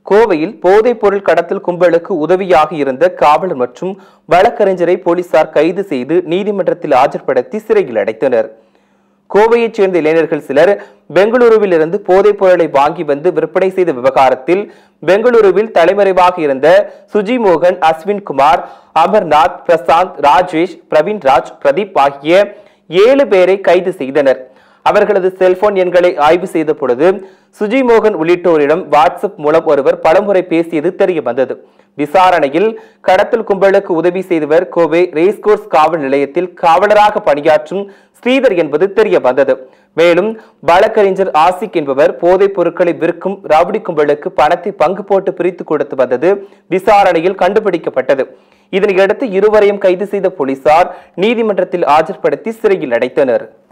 கோவையில் போதைப் பொருள் கடத்தல் கும்பலுக்கு உதவியாக இருந்த காவலர் மற்றும் வழக்கறிஞரை போலீசார் கைது செய்து நீதிமன்றத்தில் ஆஜர்படுத்தி சிறையில் அடைத்தனர் கோவையைச் சேர்ந்த இளைஞர்கள் சிலர் பெங்களூருவில் இருந்து போதைப் பொருளை வாங்கி வந்து விற்பனை செய்த விவகாரத்தில் பெங்களூருவில் தலைமறைவாக இருந்த சுஜி மோகன் அஸ்வின் குமார் அமர்நாத் பிரசாந்த் ராஜேஷ் பிரவீன்ராஜ் பிரதீப் ஆகிய ஏழு பேரை கைது செய்தனர் அவர்களது செல்போன் எண்களை ஆய்வு செய்த பொழுது சுஜி மோகன் உள்ளிட்டோரிடம் வாட்ஸ்அப் மூலம் ஒருவர் பலமுறை பேசியது தெரிய வந்தது விசாரணையில் கடத்தல் கும்பலுக்கு உதவி செய்தவர் கோவை ரேஸ்கோர்ஸ் காவல் நிலையத்தில் காவலராக பணியாற்றும் ஸ்ரீதர் என்பது தெரிய வந்தது மேலும் வழக்கறிஞர் ஆசிக் என்பவர் போதைப் பொருட்களை விற்கும் ரவுடி கும்பலுக்கு பணத்தை பங்கு போட்டு பிரித்து கொடுத்து வந்தது விசாரணையில் கண்டுபிடிக்கப்பட்டது இதனையடுத்து இருவரையும் கைது செய்த போலீசார் நீதிமன்றத்தில் ஆஜர்படுத்தி சிறையில் அடைத்தனர்